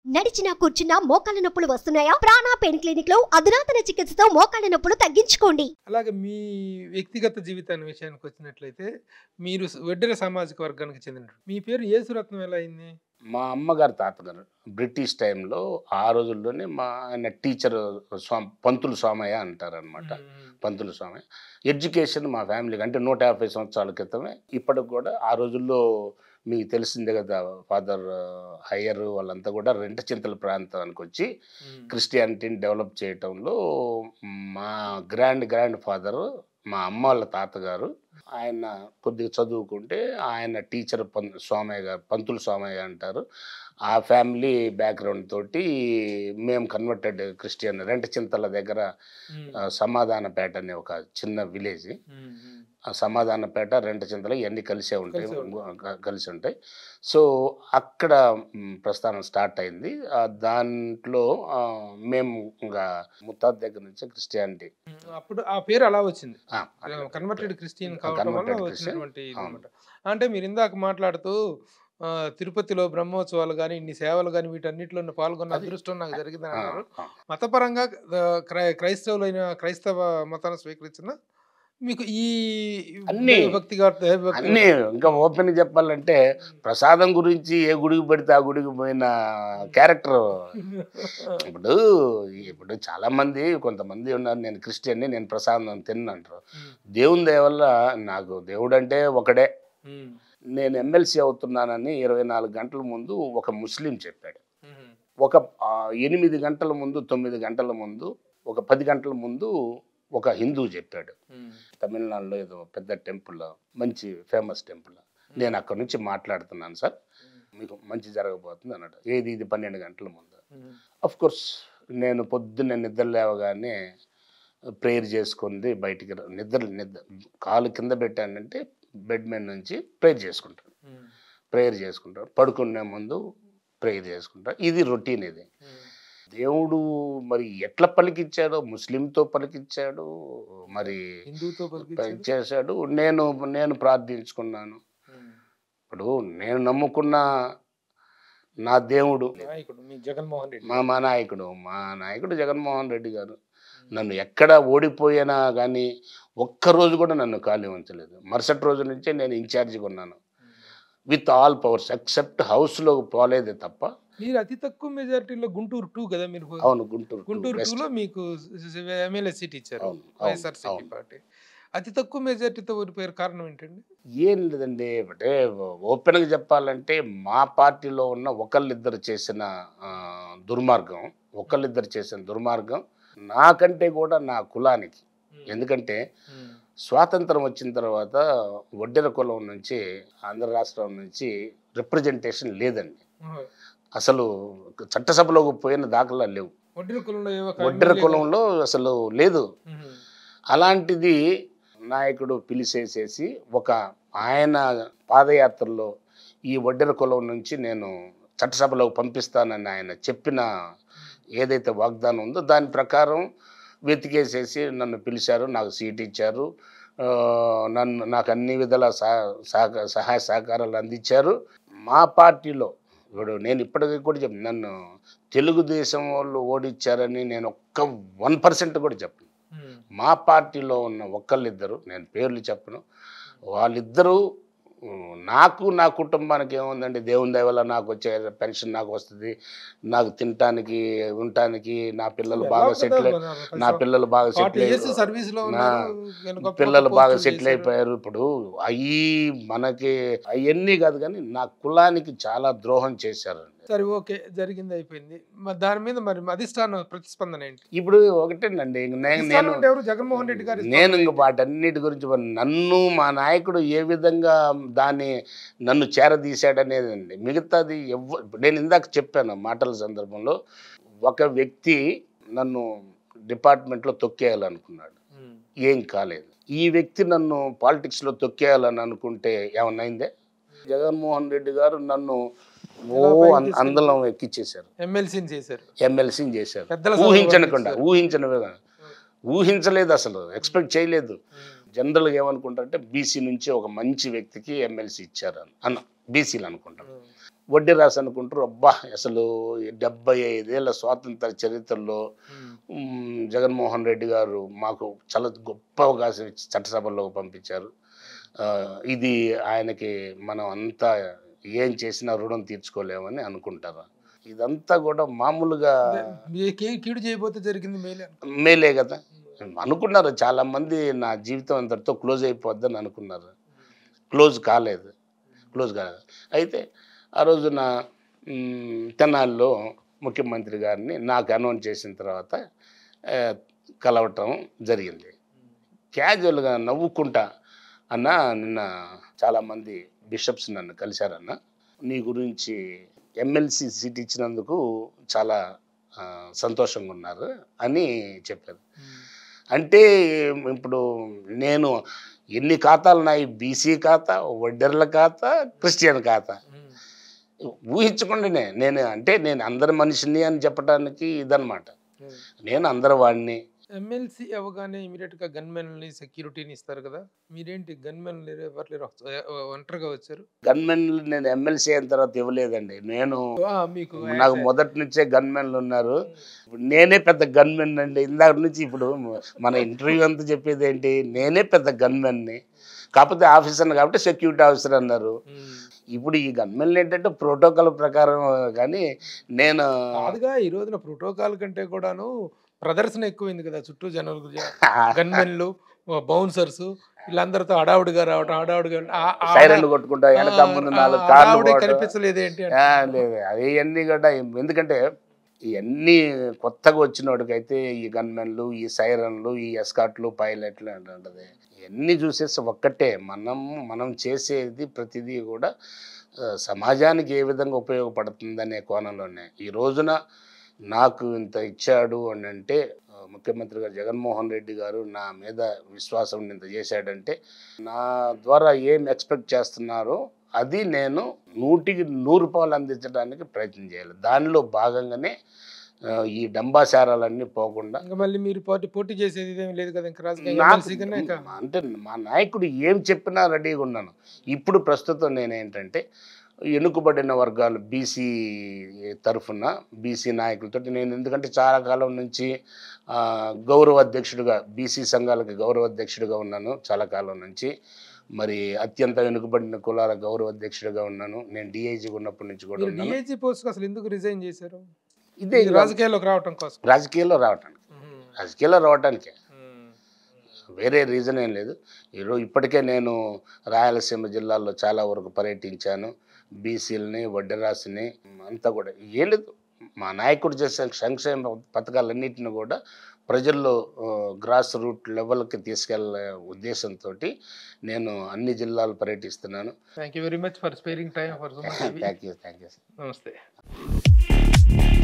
నడిచినా కూర్చున్నా మోకాళ్ళ నొప్పులు వస్తున్నాయా ప్రాణా పెయిన్ క్లినిక్ లో అధునాతన చికిత్సతో మోకాళ్ళ నొప్పులు తగ్గించుకోండి అలాగే మీ వ్యక్తిగత జీవితాన్ని విషయానికి వచ్చినట్లయితే మీరు వెడ్డెర సామాజిక వర్గానికి చెందిన మీ పేరు యేసురత్నం ఎలా అయింది మా అమ్మగారు తాతగారు బ్రిటిష్ టైంలో ఆ రోజుల్లోనే మా ఆయన టీచర్ స్వా పంతులు స్వామయ్య అంటారనమాట పంతులు స్వామి ఎడ్యుకేషన్ మా ఫ్యామిలీకి అంటే నూట యాభై సంవత్సరాల క్రితమే ఇప్పటికి కూడా ఆ రోజుల్లో మీకు తెలిసిందే కదా ఫాదర్ హయ్యర్ వాళ్ళంతా కూడా రెంట చింతల ప్రాంతానికి వచ్చి క్రిస్టియానిటీని డెవలప్ చేయటంలో మా గ్రాండ్ గ్రాండ్ ఫాదర్ మా అమ్మ వాళ్ళ తాతగారు ఆయన కొద్దిగా చదువుకుంటే ఆయన టీచర్ పం స్వామయ్య గారు పంతులు స్వామయ్య అంటారు ఆ ఫ్యామిలీ బ్యాక్గ్రౌండ్ తోటి మేము కన్వర్టెడ్ క్రిస్టియన్ రెంట చింతల దగ్గర ఆ, సమాధానపేట అనే ఒక చిన్న విలేజ్ ఆ సమాధానపేట రెంట చింతలు ఇవన్నీ కలిసే ఉంటాయి కలిసే ఉంటాయి. క- కలిసి ఉంటాయి సో అక్కడ మ్, ప్రస్థానం స్టార్ట్ అయింది ఆ, దాంట్లో ఆ, మేము ఇంకా ముత్తాత దగ్గర నుంచి క్రిస్టియానిటీ అప్పుడు ఆ పేరు అలా వచ్చింది ఆ, అట్లా. కన్వర్టెడ్ క్రిస్టియన్ ఆ, కావడం వల్ల converted Christian. వచ్చినటువంటి ఇది అవును. అన్నమాట. అంటే మీరు ఇందాక మాట్లాడుతూ ఆ, తిరుపతిలో బ్రహ్మోత్సవాలు కానీ ఇన్ని సేవలు కానీ వీటన్నిటిలో పాల్గొన్న అది- అదృష్టం నాకు జరిగిందని ఆ, అన్నారు ఆ. మతపరంగా ఆ, క్రై- క్రైస్తవులైన క్రైస్తవ మతాన్ని స్వీకరించిన మీకు ఈ అన్ని- వ్యక్తిగత అన్నీ ఇంకా ఓపెన్ చెప్పాలంటే ప్రసాదం గురించి ఏ గుడికి పెడితే ఆ గుడికి పోయిన క్యారెక్టర్ ఇప్పుడు ఇప్పుడు చాలా మంది కొంతమంది ఉన్నారు నేను క్రిస్టియన్ని నేను ప్రసాదం తిన్నంటారు దేవుని దయ వల్ల నాకు దేవుడు అంటే ఒకడే నేను ఎమ్మెల్సీ అవుతున్నానని ఇరవై నాలుగు గంటల ముందు ఒక ముస్లిం చెప్పాడు ఒక ఆ, ఎనిమిది గంటల ముందు తొమ్మిది గంటల ముందు ఒక పది గంటల ముందు ఒక హిందూ చెప్పాడు తమిళనాడులో ఏదో పెద్ద టెంపుల్ మంచి ఫేమస్ టెంపుల్ నేను అక్కడ నుంచి మాట్లాడుతున్నాను సార్ మీకు మంచి జరగబోతుంది అన్నాడు ఏది ఇది పన్నెండు గంటల ముందు అఫ్ కోర్స్ నేను పొద్దున్న నిద్ర లేవగానే ప్రేయర్ చేసుకుంది బయటికి రా- నిద్ర నిద్ర కాలు కింద పెట్టానంటే బెడ్ మీద నుంచి ప్రేయర్ చేసుకుంటాను ప్రేయర్ చేసుకుంటాను పడుకునే ముందు ప్రేయర్ చేసుకుంటాను ఇది రొటీన్ ఇది దేవుడు మరి ఎట్లా పలికిచ్చాడో ముస్లింతో పలికిచ్చాడు మరి హిందూతో పలికించారు. చేశాడు నేను నేను ప్రార్థించుకున్నాను ఇప్పుడు నేను నమ్ముకున్న నా దేవుడు నాయకుడు మీ జగన్మోహన్ రెడ్డి మా మా నాయకుడు మా నాయకుడు జగన్మోహన్ రెడ్డి గారు నన్ను ఎక్కడ ఓడిపోయినా కానీ ఒక్కరోజు కూడా నన్ను ఖాళీ ఉంచలేదు మరుసటి రోజు నుంచే నేను ఇన్ఛార్జిగా ఉన్నాను విత్ ఆల్ పవర్స్ ఎక్సెప్ట్ హౌస్లో పోలేదే తప్ప మీరు అతి తక్కువ మెజారిటీలో గుంటూరు టూ కదా మీరు అవును గుంటూరు to గుంటూరు west. టూలో మీకు ఎమ్మెల్యే సీట్ ఇచ్చారు అవును, అవును, వైఎస్ఆర్సీపీ అవును. పార్టీ అతి తక్కువ మెజారిటీతో ఓడిపోయారు కారణం ఏంటండి ఏం లేదండి అంటే ఓపెన్గా చెప్పాలంటే మా పార్టీలో ఉన్న ఒకళ్ళిద్దరు చేసిన ఆ, దుర్మార్గం ఒకళ్ళిద్దరు చేసిన దుర్మార్గం నాకంటే కూడా నా కులానికి ఎందుకంటే ఉమ్. స్వాతంత్రం వచ్చిన తర్వాత వడ్డెర కులం నుంచి ఆంధ్ర రాష్ట్రం నుంచి రిప్రజెంటేషన్ లేదండి ఓహో. అసలు చట్టసభలోకి పోయిన దాఖలా లేవు ఒడ్డెర కులంలో ఏ ఒక్క వడ్డెర ఎమ్మెల్యే కులంలో అసలు లేదు ఉమ్. అలాంటిది నాయకుడు పిలిచేసేసి ఒక ఆయన పాదయాత్రలో ఈ వడ్డెర కులం నుంచి నేను చట్టసభలోకి పంపిస్తానని ఆయన చెప్పిన ఏదైతే వాగ్దానం ఉందో దాని ప్రకారం వెతికేసేసి నన్ను పిలిచారు నాకు సీట్ ఇచ్చారు ఆ, నన్ను నాకు అన్ని విధాల సహ- సహక సహాయ సహకారాలు అందించారు మా పార్టీలో ఇప్పుడు నేను ఇప్పటికీ కూడా చెప్పను నన్ను తెలుగుదేశం వాళ్ళు ఓడించారని నేను ఒక్క వన్ పర్సెంట్ కూడా చెప్పను ఉమ్. మా పార్టీలో ఉన్న ఒక్కళ్ళిద్దరు నేను పేర్లు చెప్పను వాళ్ళిద్దరూ ఉమ్, నాకు నా కుటుంబానికి ఏముందండి దేవుని దయ వల్ల నాకు వచ్చే పెన్షన్ నాకు వస్తుంది నాకు తినటానికి ఉండటానికి నా పిల్లలు ఎలా బాగా కదా సెటిల్ మన నా పిల్లలు బాగా ఫార్టీ ఇయర్స్ సెటిల్ సర్వీస్ లో నా ఉన్నారు నేను గొప్ప పిల్లలు గొప్ప బాగా పోస్టులు సెటిల్ చేశారు. అయిపోయారు ఇప్పుడు అవి మనకి అవన్నీ కాదు కానీ నా కులానికి చాలా ద్రోహం చేశారండి సరే ఓకే జరిగింది అయిపోయింది మరి దాని మీద మరి అధిష్టానం ప్రతిస్పందన ఏంటి ఇప్పుడు ఒకటేనండి ఇంక నే- అధిష్టానం నేను అంటే ఎవరు జగన్మోహన్ రెడ్డి గారి నేను ఇంక వాటన్నిటి గురించి మరి నన్ను మా నాయకుడు ఏ విధంగా దాన్ని నన్ను చేరదీశాడనేది అండి మిగతాది ఎవ నేను ఇందాక చెప్పాను మాటల సందర్భంలో ఒక వ్యక్తి నన్ను డిపార్ట్మెంట్లో తొక్కేయాలనుకున్నాడు ఉమ్. ఏం కాలేదు ఈ వ్యక్తి నన్ను పాలిటిక్స్లో తొక్కేయాలని అనుకుంటే ఏమన్నైందే జగన్మోహన్ రెడ్డి గారు నన్ను ఓ ఎలా పైకి అం- తీసుకెళ్ళి- అందలం ఎక్కిచ్చేశారు ఎమ్మెల్సీని చేశారు ఎమ్మెల్సీని చేశారు పెద్దల సభలో ఊహించనకుండా చేశారు. ఊహించిన విధంగా ఊహించలేదు అసలు ఎక్స్పెక్ట్ చేయలేదు జనరల్గా ఏమనుకుంటారంటే బీసీ నుంచి ఒక మంచి వ్యక్తికి ఎమ్మెల్సీ ఇచ్చారు అని అన్న బీసీలు అనుకుంటారు వడ్డీ రాసి అనుకుంటారు అబ్బా అసలు డెబ్బై ఐదేళ్ల స్వాతంత్ర చరిత్రలో మ్, జగన్మోహన్ రెడ్డి గారు మాకు చాలా గొప్ప అవకాశం ఇచ్చి చట్టసభల్లోకి పంపించారు ఆ, ఇది ఆయనకి మనం అంతా ఏం చేసినా రుణం తీర్చుకోలేమని అనుకుంటారు ఇదంతా కూడా మామూలుగా మీ- కీ- కీడు చేయబోతే జరిగింది మేలే మేలే కదా అనుకున్నారు చాలా మంది నా జీవితం అంతటితో క్లోజ్ అయిపోద్దని అనుకున్నారు క్లోజ్ కాలేదు క్లోజ్ కాలేదు అయితే ఆ రోజున మ్, తెనాలిలో ముఖ్యమంత్రి గారిని నాకు అనౌన్స్ చేసిన తర్వాత ఆ, కలవటం జరిగింది క్యాజువల్గా నవ్వుకుంటా అన్న నిన్న చాలామంది బిషప్స్ నన్ను కలిశారన్న నీ గురించి ఎమ్మెల్సీ సీట్ ఇచ్చినందుకు చాలా ఆ, సంతోషంగా ఉన్నారు అని చెప్పారు అంటే ఇప్పుడు నేను ఎన్ని ఖాతాలు ఉన్నాయి బీసీ ఖాతా వడ్డెర్ల ఖాతా క్రిస్టియన్ ఖాతా ఊహించకుండానే నేను అంటే నేను అందరి మనిషిని అని చెప్పడానికి ఇదనమాట నేను అందరి వాడిని ఎమ్మెల్సీ అవగానే ఇమీడియట్ గా గన్మెన్ని సెక్యూరిటీని ఇస్తారు కదా మీరేంటి గన్మెన్ లేరు ఎవరు లేరు ఒ- ఒంటరిగా వచ్చారు గన్మెన్ నేను ఎమ్మెల్సీ అయిన తర్వాత ఇవ్వలేదండి నేను ఆ, మీకు నాకు మొదటి నుంచే గన్మెన్లు ఉన్నారు నేనే పెద్ద గన్మెన్ అండి ఇందాక నుంచి ఇప్పుడు మన ఇంటర్వ్యూ అంతా చెప్పేది ఏంటి నేనే పెద్ద గన్మెన్ని కాకపోతే ఆఫీసర్ కాబట్టి సెక్యూరిటీ ఆఫీసర్ అన్నారు ఉమ్. ఇప్పుడు ఈ గన్మెన్లు ఏంటంటే ప్రోటోకాల్ ప్రకారం కానీ నేను కాదుగా ఈ రోజున ప్రోటోకాల్ కంటే కూడాను ప్రదర్శన ఎక్కువైంది కదా చుట్టూ జనాలు గన్మెన్లు బౌన్సర్స్ వీళ్ళందరితో హడావుడిగా రావటం హడావుడిగా వెళ్ళ- ఆ- ఆ- సైరన్లు కొట్టుకుంటా వెనక ముందు ఆ- నాలుగు ఆ కార్లు హడావుడి పోవడం. కనిపించలేదు ఏంటి అంటే. ఆ, లేదు అవన్నీ కూడా ఎందుకంటే ఇవన్నీ కొత్తగా వచ్చినోడికైతే ఈ గన్మెన్లు ఈ సైరన్లు ఈ ఎస్కాట్లు పైలట్లు అంటుంటది ఇవన్నీ చూసేసి ఒక్కటే మనం మనం చేసేది ప్రతిదీ కూడా ఆ, సమాజానికి ఏ విధంగా ఉపయోగపడుతుందనే కోణంలోనే ఈ రోజున నాకు ఇంత ఇచ్చాడు అని అంటే ఆ, ముఖ్యమంత్రి గారు జగన్మోహన్ రెడ్డి గారు నా మీద విశ్వాసం ఇంత చేశాడంటే నా ద్వారా ఏం ఎక్స్పెక్ట్ చేస్తున్నారో అది నేను నూటికి నూరు రూపాయలు అందించడానికి ప్రయత్నం చేయాలి దానిలో భాగంగానే ఆ, ఈ డంబాచారాలన్నీ పోకుండా ఇంకా మళ్ళీ మీరు పోటీ పోటీ చేసేది ఇదేం లేదు కదా ఇంకా రాజకీయ నాకు ఎమ్మెల్సీ కన్నా ఇంకా అంటే మా నాయకుడు ఏం చెప్పినా రెడీగా ఉన్నాను ఇప్పుడు ప్రస్తుతం నేనేంటంటే ఎన్నుకబడిన వర్గాలు బీసీ తరఫున బీసీ నాయకులతో నేను ఎందుకంటే చాలా కాలం నుంచి ఆ, గౌరవ అధ్యక్షుడిగా బీసీ సంఘాలకు గౌరవ అధ్యక్షుడిగా ఉన్నాను చాలా కాలం నుంచి మరి అత్యంత వెనుకబడిన కులాల గౌరవ అధ్యక్షుడిగా ఉన్నాను నేను డిఐజీ ఉన్నప్పటి నుంచి కూడా మీరు ఉన్నాను డిఐజీ పోస్ట్ అసలు ఎందుకు రిజైన్ చేశారు ఇదే ఈ రాజకీయాల్లోకి రావటం కోసం రాజకీయాల్లో రావటానికి ఉమ్. రాజకీయాల్లో రావటానికే ఉమ్. వేరే రీజన్ ఏం లేదు ఈరోజు ఇప్పటికే నేను రాయలసీమ జిల్లాలో చాలా వరకు పర్యటించాను బీసీలని వడ్డెరాసిని అంతా కూడా ఏం లేదు మా నాయకుడు చేసే సంక్షేమ పథకాలన్నింటిని కూడా ప్రజల్లో గ్రాస్ రూట్ లెవెల్కి తీసుకెళ్లే ఉద్దేశంతో నేను అన్ని జిల్లాలు పర్యటిస్తున్నాను thank you very much for sparing time for thank you thank you నమస్తే